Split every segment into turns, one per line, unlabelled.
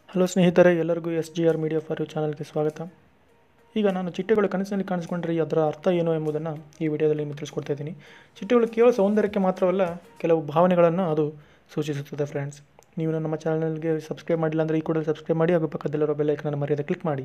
hello ಸ್ನೇಹಿತರೆ ಎಲ್ಲರಿಗೂ S G R media for you ಚಾನಲ್ಗೆ ಸ್ವಾಗತ ಈಗ ನಾನು ಚಿಟ್ಟೆಗಳು ಕನಸಿನಲ್ಲಿ ಕಾಣಿಸ್ಕೊಂಡ್ರೆ ಅದರ ಅರ್ಥ ಏನು ಎಂಬುದನ್ನು ಈ ವಿಡಿಯೋದಲ್ಲಿ ನಿಮಗೆ ತಿಳಿಸ್ಕೊಡ್ತಾ ಇದ್ದೀನಿ ಚಿಟ್ಟೆಗಳು ಕೇವಲ ಸೌಂದರ್ಯಕ್ಕೆ ಮಾತ್ರವಲ್ಲ ಕೆಲವು ಭಾವನೆಗಳನ್ನು ಅದು ಸೂಚಿಸುತ್ತದೆ ಫ್ರೆಂಡ್ಸ್ ನೀವು ನಮ್ಮ ಚಾನಲ್ಗೆ ಸಬ್ಸ್ಕ್ರೈಬ್ ಮಾಡಿಲ್ಲ ಅಂದರೆ ಈ ಕೂಡ ಸಬ್ಸ್ಕ್ರೈಬ್ ಮಾಡಿ ಹಾಗೂ ಪಕ್ಕದಲ್ಲಿರೋ ಬೆಲ್ ಐಕನನ್ನು ಮರೆಯದೆ ಕ್ಲಿಕ್ ಮಾಡಿ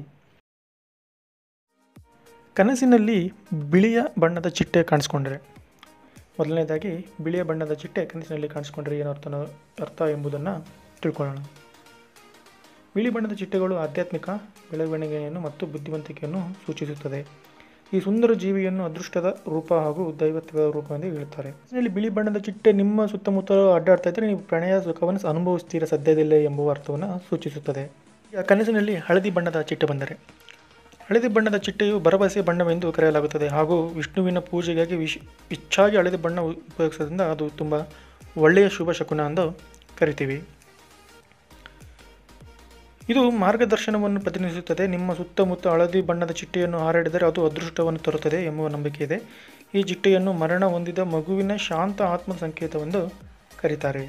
ಕನಸಿನಲ್ಲಿ ಬಿಳಿಯ ಬಣ್ಣದ ಚಿಟ್ಟೆ ಕಾಣಿಸ್ಕೊಂಡ್ರೆ ಮೊದಲನೇದಾಗಿ ಬಿಳಿಯ ಬಣ್ಣದ ಚಿಟ್ಟೆ ಕನಸಿನಲ್ಲಿ ಕಾಣಿಸ್ಕೊಂಡ್ರೆ ಏನು ಅರ್ಥ ಅರ್ಥ ಎಂಬುದನ್ನು ತಿಳ್ಕೊಳ್ಳೋಣ ಬಿಳಿ ಬಣ್ಣದ ಚಿಟ್ಟೆಗಳು ಆಧ್ಯಾತ್ಮಿಕ ಬೆಳವಣಿಗೆಯನ್ನು ಮತ್ತು ಬುದ್ಧಿವಂತಿಕೆಯನ್ನು ಸೂಚಿಸುತ್ತದೆ ಈ ಸುಂದರ ಜೀವಿಯನ್ನು ಅದೃಷ್ಟದ ರೂಪ ಹಾಗೂ ದೈವತ್ವದ ರೂಪ ಎಂದು ಹೇಳುತ್ತಾರೆ ಕನಸಿನಲ್ಲಿ ಬಿಳಿ ಬಣ್ಣದ ಚಿಟ್ಟೆ ನಿಮ್ಮ ಸುತ್ತಮುತ್ತ ಅಡ್ಡಾಡ್ತಾ ಇದ್ದರೆ ನೀವು ಪ್ರಣಯ ಸುಖವನ್ನು ಅನುಭವಿಸ್ತೀರ ಸದ್ಯದಲ್ಲೇ ಎಂಬುವ ಅರ್ಥವನ್ನು ಸೂಚಿಸುತ್ತದೆ ಈಗ ಕನಸಿನಲ್ಲಿ ಹಳದಿ ಬಣ್ಣದ ಚಿಟ್ಟೆ ಬಂದರೆ ಹಳದಿ ಬಣ್ಣದ ಚಿಟ್ಟೆಯು ಭರವಸೆ ಬಣ್ಣವೆಂದು ಕರೆಯಲಾಗುತ್ತದೆ ಹಾಗೂ ವಿಷ್ಣುವಿನ ಪೂಜೆಗಾಗಿ ವಿಶ್ ಹೆಚ್ಚಾಗಿ ಹಳದಿ ಬಣ್ಣ ಉಪಯೋಗಿಸೋದ್ರಿಂದ ಅದು ತುಂಬ ಒಳ್ಳೆಯ ಶುಭ ಶಕುನ ಎಂದು ಕರಿತೀವಿ ಇದು ಮಾರ್ಗದರ್ಶನವನ್ನು ಪ್ರತಿನಿಧಿಸುತ್ತದೆ ನಿಮ್ಮ ಸುತ್ತಮುತ್ತ ಹಳದಿ ಬಣ್ಣದ ಚಿಟ್ಟೆಯನ್ನು ಹಾರಾಡಿದರೆ ಅದು ಅದೃಷ್ಟವನ್ನು ತರುತ್ತದೆ ಎಂಬುವ ನಂಬಿಕೆ ಇದೆ ಈ ಚಿಟ್ಟೆಯನ್ನು ಮರಣ ಹೊಂದಿದ ಮಗುವಿನ ಶಾಂತ ಆತ್ಮ ಸಂಕೇತವೆಂದು ಕರೀತಾರೆ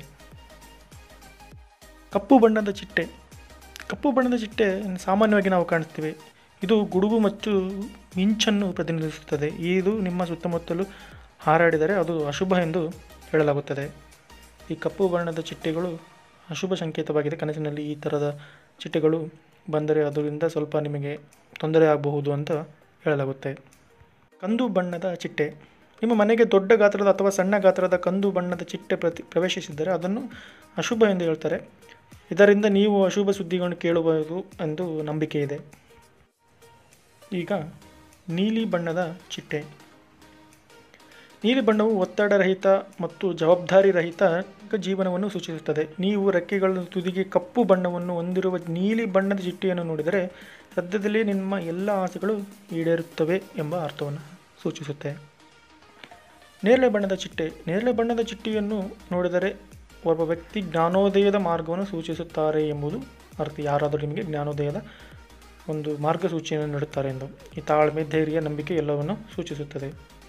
ಕಪ್ಪು ಬಣ್ಣದ ಚಿಟ್ಟೆ ಕಪ್ಪು ಬಣ್ಣದ ಚಿಟ್ಟೆ ಸಾಮಾನ್ಯವಾಗಿ ನಾವು ಕಾಣಿಸ್ತೀವಿ ಇದು ಗುಡುಗು ಮತ್ತು ಮಿಂಚನ್ನು ಪ್ರತಿನಿಧಿಸುತ್ತದೆ ಇದು ನಿಮ್ಮ ಸುತ್ತಮುತ್ತಲು ಹಾರಾಡಿದರೆ ಅದು ಅಶುಭ ಎಂದು ಹೇಳಲಾಗುತ್ತದೆ ಈ ಕಪ್ಪು ಬಣ್ಣದ ಚಿಟ್ಟೆಗಳು ಅಶುಭ ಸಂಕೇತವಾಗಿದೆ ಕನಸಿನಲ್ಲಿ ಈ ಥರದ ಚಿಟ್ಟೆಗಳು ಬಂದರೆ ಅದರಿಂದ ಸ್ವಲ್ಪ ನಿಮಗೆ ತೊಂದರೆ ಆಗಬಹುದು ಅಂತ ಹೇಳಲಾಗುತ್ತೆ ಕಂದು ಬಣ್ಣದ ಚಿಟ್ಟೆ ನಿಮ್ಮ ಮನೆಗೆ ದೊಡ್ಡ ಗಾತ್ರದ ಅಥವಾ ಸಣ್ಣ ಗಾತ್ರದ ಕಂದು ಬಣ್ಣದ ಚಿಟ್ಟೆ ಪ್ರತಿ ಪ್ರವೇಶಿಸಿದ್ದರೆ ಅದನ್ನು ಅಶುಭ ಎಂದು ಹೇಳ್ತಾರೆ ಇದರಿಂದ ನೀವು ಅಶುಭ ಸುದ್ದಿಗಳನ್ನು ಕೇಳಬಹುದು ಎಂದು ನಂಬಿಕೆ ಇದೆ ಈಗ ನೀಲಿ ಬಣ್ಣದ ಚಿಟ್ಟೆ ನೀಲಿ ಬಣ್ಣವು ಒತ್ತಡರಹಿತ ಮತ್ತು ಜವಾಬ್ದಾರಿ ರಹಿತ ಜೀವನವನ್ನು ಸೂಚಿಸುತ್ತದೆ ನೀವು ರೆಕ್ಕೆಗಳ ತುದಿಗೆ ಕಪ್ಪು ಬಣ್ಣವನ್ನು ಹೊಂದಿರುವ ನೀಲಿ ಬಣ್ಣದ ಚಿಟ್ಟೆಯನ್ನು ನೋಡಿದರೆ ಸದ್ಯದಲ್ಲೇ ನಿಮ್ಮ ಎಲ್ಲ ಆಸೆಗಳು ಈಡೇರುತ್ತವೆ ಎಂಬ ಅರ್ಥವನ್ನು ಸೂಚಿಸುತ್ತೆ ನೇರಳೆ ಬಣ್ಣದ ಚಿಟ್ಟೆ ನೇರಳೆ ಬಣ್ಣದ ಚಿಟ್ಟೆಯನ್ನು ನೋಡಿದರೆ ಒಬ್ಬ ವ್ಯಕ್ತಿ ಜ್ಞಾನೋದಯದ ಮಾರ್ಗವನ್ನು ಸೂಚಿಸುತ್ತಾರೆ ಎಂಬುದು ಅರ್ಥ ಯಾರಾದರೂ ನಿಮಗೆ ಜ್ಞಾನೋದಯದ ಒಂದು ಮಾರ್ಗಸೂಚಿಯನ್ನು ನೀಡುತ್ತಾರೆ ಎಂದು ಈ ತಾಳ್ಮೆ ಧೈರ್ಯ ನಂಬಿಕೆ ಎಲ್ಲವನ್ನು ಸೂಚಿಸುತ್ತದೆ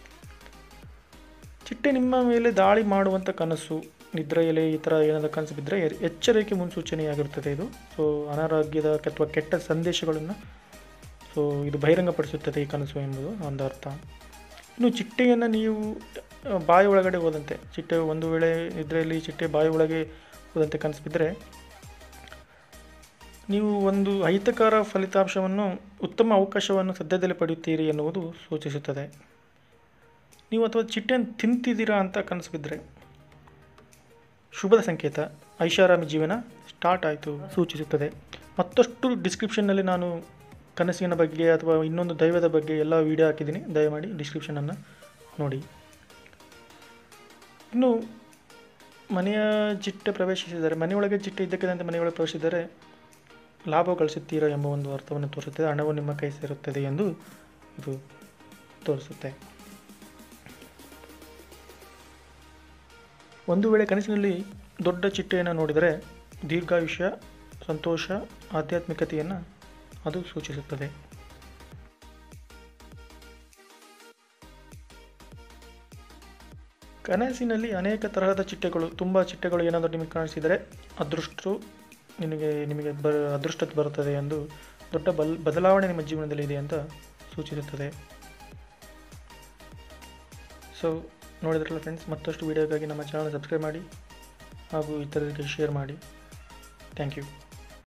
ಚಿಟ್ಟೆ ನಿಮ್ಮ ಮೇಲೆ ದಾಳಿ ಮಾಡುವಂಥ ಕನಸು ನಿದ್ರೆಯಲ್ಲಿ ಈ ಥರ ಏನಾದರೂ ಕನಸು ಬಿದ್ದರೆ ಎಚ್ಚರಿಕೆ ಮುನ್ಸೂಚನೆಯಾಗಿರುತ್ತದೆ ಇದು ಸೊ ಅನಾರೋಗ್ಯದ ಅಥವಾ ಕೆಟ್ಟ ಸಂದೇಶಗಳನ್ನು ಸೊ ಇದು ಬಹಿರಂಗಪಡಿಸುತ್ತದೆ ಈ ಕನಸು ಎಂಬುದು ಒಂದು ಅರ್ಥ ಇನ್ನು ಚಿಟ್ಟೆಯನ್ನು ನೀವು ಬಾಯಿ ಒಳಗಡೆ ಹೋದಂತೆ ಚಿಟ್ಟೆ ಒಂದು ವೇಳೆ ನಿದ್ರೆಯಲ್ಲಿ ಚಿಟ್ಟೆ ಬಾಯಿ ಒಳಗೆ ಹೋದಂತೆ ಕನಸು ಬಿದ್ದರೆ ನೀವು ಒಂದು ಅಹಿತಕರ ಫಲಿತಾಂಶವನ್ನು ಉತ್ತಮ ಅವಕಾಶವನ್ನು ಸದ್ಯದಲ್ಲೇ ಪಡೆಯುತ್ತೀರಿ ಎನ್ನುವುದು ಸೂಚಿಸುತ್ತದೆ ನೀವು ಅಥವಾ ಚಿಟ್ಟೆಯನ್ನು ತಿಂತಿದ್ದೀರಾ ಅಂತ ಕನಸು ಬಿದ್ದರೆ ಶುಭದ ಸಂಕೇತ ಐಷಾರಾಮಿ ಜೀವನ ಸ್ಟಾರ್ಟ್ ಆಯಿತು ಸೂಚಿಸುತ್ತದೆ ಮತ್ತಷ್ಟು ಡಿಸ್ಕ್ರಿಪ್ಷನ್ನಲ್ಲಿ ನಾನು ಕನಸಿನ ಬಗ್ಗೆ ಅಥವಾ ಇನ್ನೊಂದು ದೈವದ ಬಗ್ಗೆ ಎಲ್ಲ ವೀಡಿಯೋ ಹಾಕಿದ್ದೀನಿ ದಯಮಾಡಿ ಡಿಸ್ಕ್ರಿಪ್ಷನನ್ನು ನೋಡಿ ಇನ್ನು ಮನೆಯ ಚಿಟ್ಟೆ ಪ್ರವೇಶಿಸಿದರೆ ಮನೆಯೊಳಗೆ ಚಿಟ್ಟೆ ಇದ್ದಕ್ಕಿದ್ದಂತೆ ಮನೆಯೊಳಗೆ ಪ್ರವೇಶಿಸಿದರೆ ಲಾಭ ಗಳಿಸುತ್ತೀರಾ ಎಂಬ ಒಂದು ಅರ್ಥವನ್ನು ತೋರಿಸುತ್ತದೆ ಹಣವು ನಿಮ್ಮ ಕೈ ಸೇರುತ್ತದೆ ಎಂದು ಇದು ತೋರಿಸುತ್ತೆ ಒಂದು ವೇಳೆ ಕನಸಿನಲ್ಲಿ ದೊಡ್ಡ ಚಿಟ್ಟೆಯನ್ನು ನೋಡಿದರೆ ದೀರ್ಘಾಯುಷ್ಯ ಸಂತೋಷ ಆಧ್ಯಾತ್ಮಿಕತೆಯನ್ನು ಅದು ಸೂಚಿಸುತ್ತದೆ ಕನಸಿನಲ್ಲಿ ಅನೇಕ ತರಹದ ಚಿಟ್ಟೆಗಳು ತುಂಬ ಚಿಟ್ಟೆಗಳು ಏನಾದರೂ ನಿಮಗೆ ಕಾಣಿಸಿದರೆ ಅದೃಷ್ಟರು ನಿನಗೆ ನಿಮಗೆ ಬ ಅದೃಷ್ಟ ಬರುತ್ತದೆ ಎಂದು ದೊಡ್ಡ ಬಲ್ ಬದಲಾವಣೆ ನಿಮ್ಮ ಜೀವನದಲ್ಲಿ ಇದೆ ಅಂತ ಸೂಚಿಸುತ್ತದೆ ಸೊ ನೋಡಿದ್ರಲ್ಲ ಫ್ರೆಂಡ್ಸ್ ಮತ್ತಷ್ಟು ವೀಡಿಯೋಗಾಗಿ ನಮ್ಮ ಚಾನಲ್ ಸಬ್ಸ್ಕ್ರೈಬ್ ಮಾಡಿ ಹಾಗೂ ಇತರರಿಗೆ ಶೇರ್ ಮಾಡಿ ಥ್ಯಾಂಕ್ ಯು